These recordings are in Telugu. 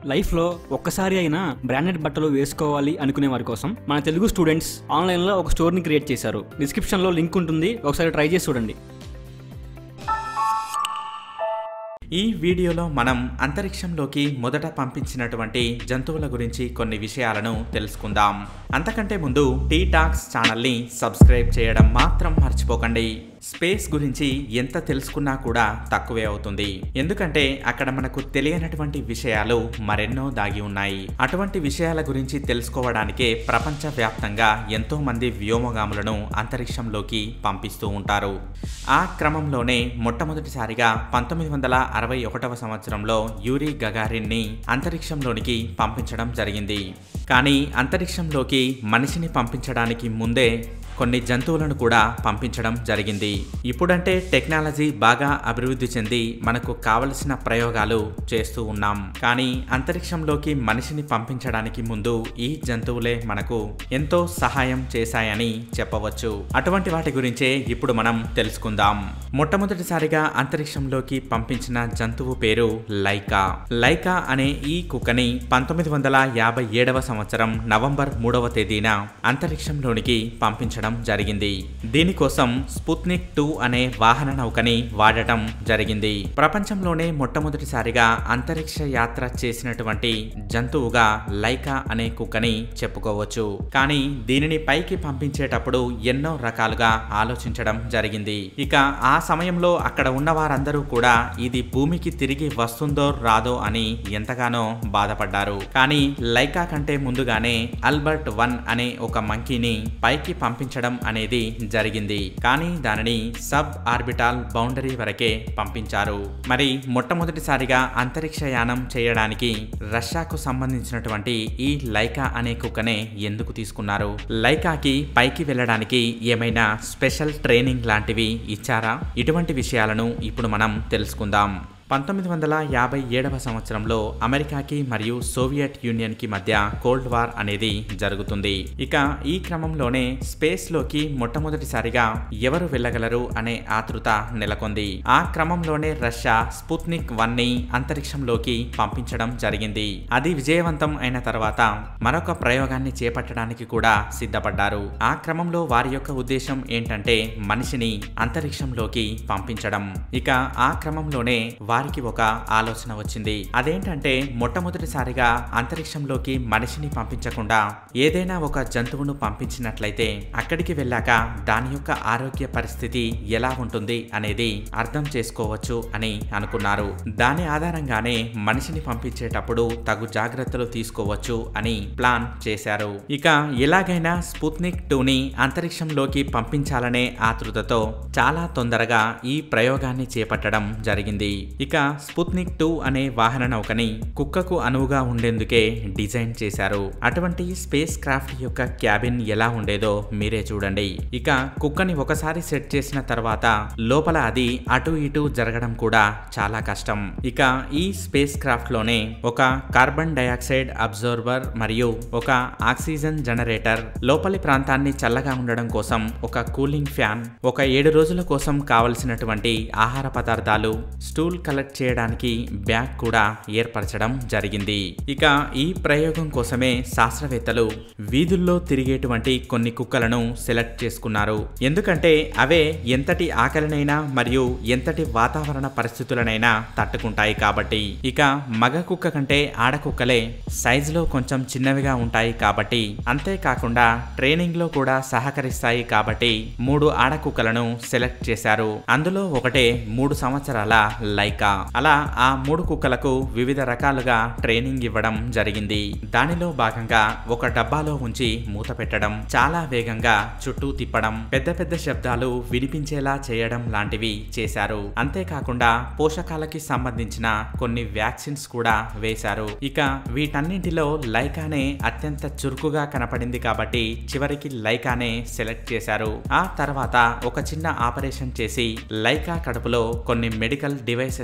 లైఫ్లో ఒక్కసారి అయినా బ్రాండెడ్ బట్టలు వేసుకోవాలి అనుకునే వారి కోసం మన తెలుగు స్టూడెంట్స్ ఆన్లైన్లో ఒక స్టోర్ని క్రియేట్ చేశారు డిస్క్రిప్షన్లో లింక్ ఉంటుంది ఒకసారి ట్రై చేసి చూడండి ఈ వీడియోలో మనం అంతరిక్షంలోకి మొదట పంపించినటువంటి జంతువుల గురించి కొన్ని విషయాలను తెలుసుకుందాం అంతకంటే ముందు టీ టాక్స్ ఛానల్ని సబ్స్క్రైబ్ చేయడం మాత్రం మర్చిపోకండి స్పేస్ గురించి ఎంత తెలుసుకున్నా కూడా తక్కువే అవుతుంది ఎందుకంటే అక్కడ మనకు తెలియనటువంటి విషయాలు మరెన్నో దాగి ఉన్నాయి అటువంటి విషయాల గురించి తెలుసుకోవడానికే ప్రపంచ వ్యాప్తంగా ఎంతో మంది వ్యోమగాములను అంతరిక్షంలోకి పంపిస్తూ ఉంటారు ఆ క్రమంలోనే మొట్టమొదటిసారిగా పంతొమ్మిది వందల అరవై ఒకటవ సంవత్సరంలో యూరి గగారిన్ని అంతరిక్షంలోనికి పంపించడం జరిగింది కానీ అంతరిక్షంలోకి మనిషిని పంపించడానికి ముందే కొన్ని జంతువులను కూడా పంపించడం జరిగింది ఇప్పుడంటే టెక్నాలజీ బాగా అభివృద్ధి చెంది మనకు కావలసిన ప్రయోగాలు చేస్తూ ఉన్నాం కానీ అంతరిక్షంలోకి మనిషిని పంపించడానికి ముందు ఈ జంతువులే మనకు ఎంతో సహాయం చేశాయని చెప్పవచ్చు అటువంటి వాటి గురించే ఇప్పుడు మనం తెలుసుకుందాం మొట్టమొదటిసారిగా అంతరిక్షంలోకి పంపించిన జంతువు పేరు లైకా లైకా అనే ఈ కుక్కని పంతొమ్మిది వందల యాభై ఏడవ సంవత్సరం నవంబర్ మూడవ తేదీన అంతరిక్షంలోనికి పంపించడం జరిగింది దీనికోసం స్పుత్నిక్ టూ అనే వాహన నౌకని వాడటం జరిగింది ప్రపంచంలోనే మొట్టమొదటిసారిగా అంతరిక్ష యాత్ర చేసినటువంటి జంతువుగా లైకా అనే కుక్కని చెప్పుకోవచ్చు కానీ దీనిని పైకి పంపించేటప్పుడు ఎన్నో రకాలుగా ఆలోచించడం జరిగింది ఇక ఆ సమయంలో అక్కడ ఉన్న వారందరూ కూడా ఇది భూమికి తిరిగి వస్తుందో రాదో అని ఎంతగానో బాధపడ్డారు కానీ లైకా కంటే ముందుగానే అల్బర్ట్ వన్ అనే ఒక మంకీని పైకి పంపించడం అనేది జరిగింది కానీ దానిని సబ్ ఆర్బిటాల్ బౌండరీ వరకే పంపించారు మరి మొట్టమొదటిసారిగా అంతరిక్ష యానం చేయడానికి రష్యాకు సంబంధించినటువంటి ఈ లైకా అనే కుక్కనే ఎందుకు తీసుకున్నారు లైకాకి పైకి వెళ్ళడానికి ఏమైనా స్పెషల్ ట్రైనింగ్ లాంటివి ఇచ్చారా ఇటువంటి విషయాలను ఇప్పుడు మనం తెలుసుకుందాం పంతొమ్మిది వందల యాభై ఏడవ సంవత్సరంలో అమెరికాకి మరియు సోవియట్ యూనియన్కి మధ్య కోల్డ్ వార్ అనేది జరుగుతుంది ఇక ఈ క్రమంలోనే స్పేస్లోకి మొట్టమొదటిసారిగా ఎవరు వెళ్ళగలరు అనే ఆతృత నెలకొంది ఆ క్రమంలోనే రష్యా స్పుత్నిక్ వన్ ని అంతరిక్షంలోకి పంపించడం జరిగింది అది విజయవంతం అయిన తర్వాత మరొక ప్రయోగాన్ని చేపట్టడానికి కూడా సిద్ధపడ్డారు ఆ క్రమంలో వారి యొక్క ఉద్దేశం ఏంటంటే మనిషిని అంతరిక్షంలోకి పంపించడం ఇక ఆ క్రమంలోనే వారికి ఒక ఆలోచన వచ్చింది అదేంటంటే మొట్టమొదటిసారిగా అంతరిక్షంలోకి మనిషిని పంపించకుండా ఏదైనా ఒక జంతువును పంపించినట్లయితే అక్కడికి వెళ్ళాక దాని యొక్క ఆరోగ్య పరిస్థితి ఎలా ఉంటుంది అనేది అర్థం చేసుకోవచ్చు అని అనుకున్నారు దాని ఆధారంగానే మనిషిని పంపించేటప్పుడు తగు జాగ్రత్తలు తీసుకోవచ్చు అని ప్లాన్ చేశారు ఇక ఎలాగైనా స్పుత్నిక్ టూని అంతరిక్షంలోకి పంపించాలనే ఆతృతతో చాలా తొందరగా ఈ ప్రయోగాన్ని చేపట్టడం జరిగింది ఇక స్పుత్నిక్ టూ అనే వాహన నౌకని కుక్కకు అనువుగా ఉండేందుకే డిజైన్ చేశారు అటువంటి స్పేస్ క్రాఫ్ట్ యొక్క క్యాబిన్ ఎలా ఉండేదో మీరే చూడండి ఇక కుక్కని ఒకసారి సెట్ చేసిన తర్వాత లోపల అది అటు ఇటు జరగడం కూడా చాలా కష్టం ఇక ఈ స్పేస్ క్రాఫ్ట్ లోనే ఒక కార్బన్ డయాక్సైడ్ అబ్జర్వర్ మరియు ఒక ఆక్సిజన్ జనరేటర్ లోపలి ప్రాంతాన్ని చల్లగా ఉండడం కోసం ఒక కూలింగ్ ఫ్యాన్ ఒక ఏడు రోజుల కోసం కావలసినటువంటి ఆహార పదార్థాలు స్టూల్ కలెక్ట్ చేయడానికి బ్యాగ్ కూడా ఏర్పరచడం జరిగింది ఇక ఈ ప్రయోగం కోసమే శాస్త్రవేత్తలు వీధుల్లో తిరిగేటువంటి కొన్ని కుక్కలను సెలెక్ట్ చేసుకున్నారు ఎందుకంటే అవే ఎంతటి ఆకలినైనా మరియు ఎంతటి వాతావరణ పరిస్థితులనైనా తట్టుకుంటాయి కాబట్టి ఇక మగ కుక్క కంటే ఆడ కుక్కలే సైజులో కొంచెం చిన్నవిగా ఉంటాయి కాబట్టి అంతేకాకుండా ట్రైనింగ్ లో కూడా సహకరిస్తాయి కాబట్టి మూడు ఆడ కుక్కలను సెలెక్ట్ చేశారు అందులో ఒకటే మూడు సంవత్సరాల లైకా అలా ఆ మూడు కుక్కలకు వివిధ రకాలుగా ట్రైనింగ్ ఇవ్వడం జరిగింది దానిలో భాగంగా ఒక డబ్బాలో ఉంచి మూత పెట్టడం చాలా వేగంగా చుట్టూ తిప్పడం పెద్ద పెద్ద శబ్దాలు వినిపించేలా చేయడం లాంటివి చేశారు అంతేకాకుండా పోషకాలకి సంబంధించిన కొన్ని వ్యాక్సిన్స్ కూడా వేశారు ఇక వీటన్నింటిలో లైకానే అత్యంత చురుకుగా కనపడింది కాబట్టి చివరికి లైకానే సెలెక్ట్ చేశారు ఆ తర్వాత ఒక చిన్న ఆపరేషన్ చేసి లైకా కడుపులో కొన్ని మెడికల్ డివైసెస్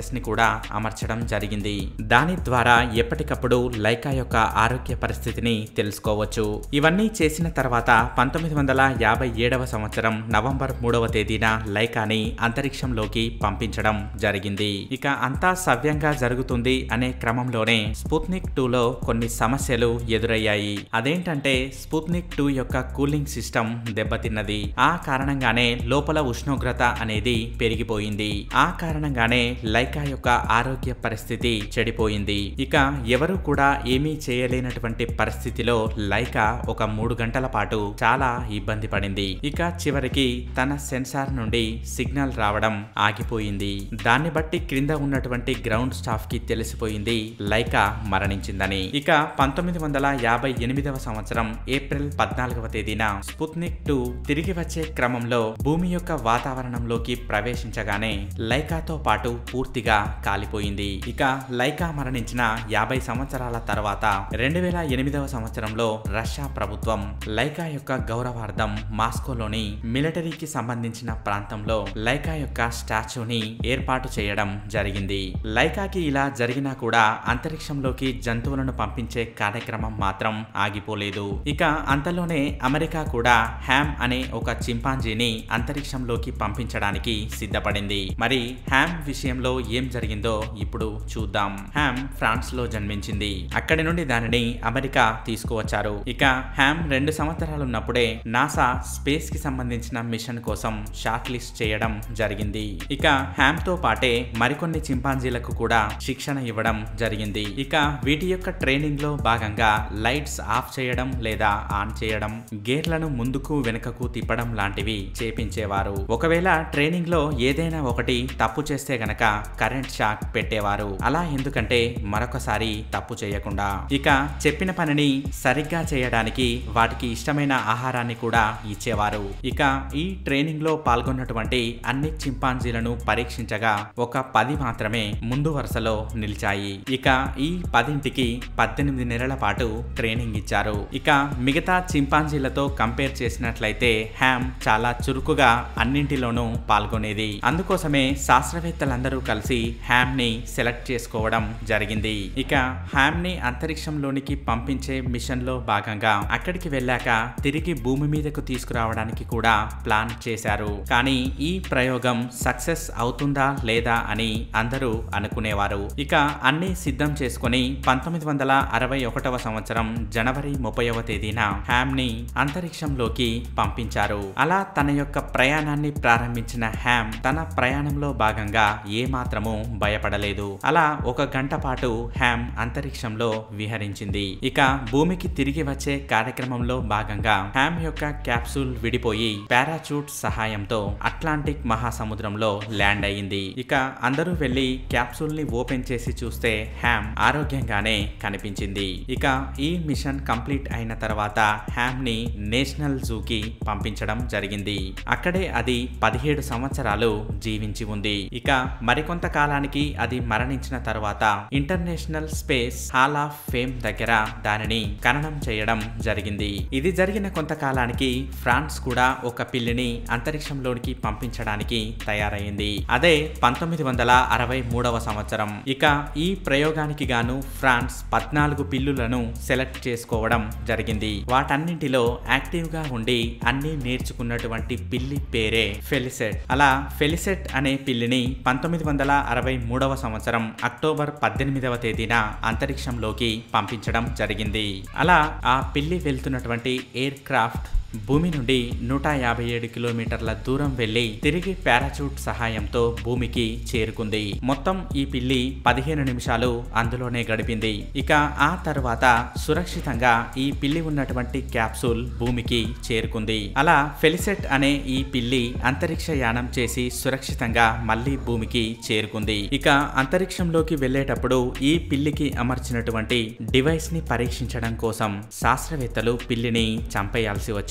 ని కూడా అమర్చడం జరిగింది దాని ద్వారా ఎప్పటికప్పుడు లైకా యొక్క ఆరోగ్య పరిస్థితిని తెలుసుకోవచ్చు ఇవన్నీ చేసిన తర్వాత పంతొమ్మిది వందల యాభై ఏడవ సంవత్సరం నవంబర్ మూడవ తేదీన లైకాని అంతరిక్షంలోకి పంపించడం జరిగింది ఇక అంతా సవ్యంగా జరుగుతుంది అనే క్రమంలోనే స్పుత్నిక్ టూలో కొన్ని సమస్యలు ఎదురయ్యాయి అదేంటంటే స్పుత్నిక్ టూ యొక్క కూలింగ్ సిస్టమ్ దెబ్బతిన్నది ఆ కారణంగానే లోపల ఉష్ణోగ్రత అనేది పెరిగిపోయింది ఆ కారణంగానే లైకా యొక్క ఆరోగ్య పరిస్థితి చెడిపోయింది ఇక ఎవరు కూడా ఏమీ చేయలేనటువంటి పరిస్థితిలో లైకా ఒక మూడు గంటల పాటు చాలా ఇబ్బంది పడింది ఇక చివరికి తన సెన్సార్ నుండి సిగ్నల్ రావడం ఆగిపోయింది దాన్ని బట్టి క్రింద ఉన్నటువంటి గ్రౌండ్ స్టాఫ్ కి తెలిసిపోయింది లైకా మరణించిందని ఇక పంతొమ్మిది వందల యాభై ఎనిమిదవ సంవత్సరం ఏప్రిల్ పద్నాలుగవ తేదీన స్పుత్నిక్ టూ తిరిగి వచ్చే క్రమంలో భూమి యొక్క వాతావరణంలోకి ప్రవేశించగానే లైకాతో పాటు పూర్తిగా కాలిపోయింది ఇక లైకా మరణించిన యాభై సంవత్సరాల తర్వాత రెండు వేల ఎనిమిదవ సంవత్సరంలో రష్యా ప్రభుత్వం లైకా యొక్క గౌరవార్థం మాస్కోలోని మిలిటరీకి సంబంధించిన ప్రాంతంలో లైకా యొక్క స్టాచ్యూని ఏర్పాటు చేయడం జరిగింది లైకాకి ఇలా జరిగినా కూడా అంతరిక్షంలోకి జంతువులను పంపించే కార్యక్రమం మాత్రం ఆగిపోలేదు ఇక అంతలోనే అమెరికా కూడా హ్యామ్ అనే ఒక చింపాంజీని అంతరిక్షంలోకి పంపించడానికి సిద్ధపడింది మరి హ్యామ్ విషయంలో ఏం జరిగిందో ఇప్పుడు చూద్దాం హ్యామ్ ఫ్రాన్స్ లో జన్మించింది అక్కడి నుండి దానిని అమెరికా తీసుకువచ్చారు ఇక హ్యామ్ రెండు సంవత్సరాలు ఉన్నప్పుడే నాసా స్పేస్ కి సంబంధించిన మిషన్ కోసం షార్ట్ లిస్ట్ చేయడం జరిగింది ఇక హ్యామ్ తో పాటే మరికొన్ని చింపాంజీలకు కూడా శిక్షణ ఇవ్వడం జరిగింది ఇక వీటి యొక్క ట్రైనింగ్ లో భాగంగా లైట్స్ ఆఫ్ చేయడం లేదా ఆన్ చేయడం గేర్లను ముందుకు వెనుకకు తిప్పడం లాంటివి చేపించేవారు ఒకవేళ ట్రైనింగ్ లో ఏదైనా ఒకటి తప్పు చేస్తే గనక కరెంట్ షాక్ పెట్టేవారు అలా ఎందుకంటే మరొకసారి తప్పు చేయకుండా ఇక చెప్పిన పనిని సరిగ్గా చేయడానికి వాటికి ఇష్టమైన ఆహారాన్ని కూడా ఇచ్చేవారు ఇక ఈ ట్రైనింగ్ లో పాల్గొన్నటువంటి అన్ని చింపాంజీలను పరీక్షించగా ఒక పది మాత్రమే ముందు వరుసలో నిలిచాయి ఇక ఈ పదింటికి పద్దెనిమిది నెలల పాటు ట్రైనింగ్ ఇచ్చారు ఇక మిగతా చింపాంజీలతో కంపేర్ చేసినట్లయితే హ్యామ్ చాలా చురుకుగా అన్నింటిలోనూ పాల్గొనేది అందుకోసమే శాస్త్రవేత్తలందరూ కలిసి హ్యామ్ ని సెలెక్ట్ చేసుకోవడం జరిగింది ఇక హ్యామ్ ని అంతరిక్షంలోనికి పంపించే మిషన్ లో భాగంగా అక్కడికి వెళ్ళాక తిరిగి భూమి మీదకు తీసుకురావడానికి కూడా ప్లాన్ చేశారు కానీ ఈ ప్రయోగం సక్సెస్ అవుతుందా లేదా అని అందరూ అనుకునేవారు ఇక అన్ని సిద్ధం చేసుకుని పంతొమ్మిది వందల అరవై ఒకటవ సంవత్సరం జనవరి ముప్పైవ తేదీన హ్యామ్ ని అంతరిక్షంలోకి పంపించారు అలా తన యొక్క ప్రయాణాన్ని ప్రారంభించిన హ్యామ్ తన ప్రయాణంలో భాగంగా ఏ మాత్రము భయపడలేదు అలా ఒక గంట పాటు హ్యామ్ అంతరిక్షంలో విహరించింది ఇక భూమికి తిరిగి వచ్చే కార్యక్రమంలో భాగంగా హ్యామ్ యొక్క క్యాప్సూల్ విడిపోయి పారాచూట్ సహాయంతో అట్లాంటిక్ మహాసముద్రంలో ల్యాండ్ అయ్యింది ఇక అందరూ వెళ్లి క్యాప్సూల్ ని ఓపెన్ చేసి చూస్తే హ్యామ్ ఆరోగ్యంగానే కనిపించింది ఇక ఈ మిషన్ కంప్లీట్ అయిన తర్వాత హ్యామ్ ని నేషనల్ జూకి పంపించడం జరిగింది అక్కడే అది పదిహేడు సంవత్సరాలు జీవించి ఉంది ఇక మరికొంత కాలానికి అది మరణించిన తర్వాత international space hall of fame దగ్గర దానిని ఖననం చేయడం జరిగింది ఇది జరిగిన కొంతకాలానికి ఫ్రాన్స్ కూడా ఒక పిల్లిని అంతరిక్షంలోనికి పంపించడానికి తయారైంది అదే పంతొమ్మిది వందల అరవై మూడవ సంవత్సరం ఇక ఈ ప్రయోగానికి గాను ఫ్రాన్స్ పద్నాలుగు పిల్లులను సెలెక్ట్ చేసుకోవడం జరిగింది వాటన్నింటిలో యాక్టివ్ గా ఉండి అన్ని నేర్చుకున్నటువంటి పిల్లి పేరే ఫెలిసెట్ అలా ఫెలిసెట్ అనే పిల్లిని పంతొమ్మిది వందల అరవై మూడవ సంవత్సరం అక్టోబర్ పద్దెనిమిదవ తేదీన అంతరిక్షంలోకి పంపించడం జరిగింది అలా ఆ పిల్లి వెళ్తున్నటువంటి ఎయిర్ క్రాఫ్ట్ భూమి నుండి నూట యాభై ఏడు కిలోమీటర్ల దూరం వెళ్లి తిరిగి పారాచూట్ సహాయంతో భూమికి చేరుకుంది మొత్తం ఈ పిల్లి పదిహేను నిమిషాలు అందులోనే గడిపింది ఇక ఆ తర్వాత సురక్షితంగా ఈ పిల్లి ఉన్నటువంటి క్యాప్సూల్ భూమికి చేరుకుంది అలా ఫెలిసెట్ అనే ఈ పిల్లి అంతరిక్ష యానం చేసి సురక్షితంగా మళ్ళీ భూమికి చేరుకుంది ఇక అంతరిక్షంలోకి వెళ్లేటప్పుడు ఈ పిల్లికి అమర్చినటువంటి డివైస్ ని పరీక్షించడం కోసం శాస్త్రవేత్తలు పిల్లిని చంపేయాల్సి వచ్చింది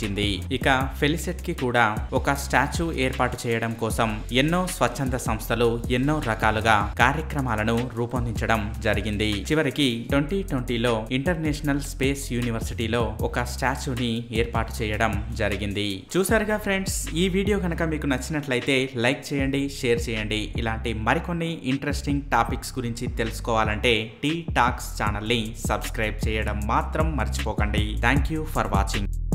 జరిగింది ఇక ఫెలిసెట్ కి కూడా ఒక స్టాచ్యూ ఏర్పాటు చేయడం కోసం ఎన్నో స్వచ్ఛంద సంస్థలు ఎన్నో రకాలుగా కార్యక్రమాలను రూపొందించడం జరిగింది చివరికి ట్వంటీ ట్వంటీలో ఇంటర్నేషనల్ స్పేస్ యూనివర్సిటీలో ఒక స్టాచ్యూని ఏర్పాటు చేయడం జరిగింది చూసారుగా ఫ్రెండ్స్ ఈ వీడియో కనుక మీకు నచ్చినట్లయితే లైక్ చేయండి షేర్ చేయండి ఇలాంటి మరికొన్ని ఇంట్రెస్టింగ్ టాపిక్స్ గురించి తెలుసుకోవాలంటే టీ టాక్స్ ఛానల్ని సబ్స్క్రైబ్ చేయడం మాత్రం మర్చిపోకండి థ్యాంక్ యూ ఫర్ వాచింగ్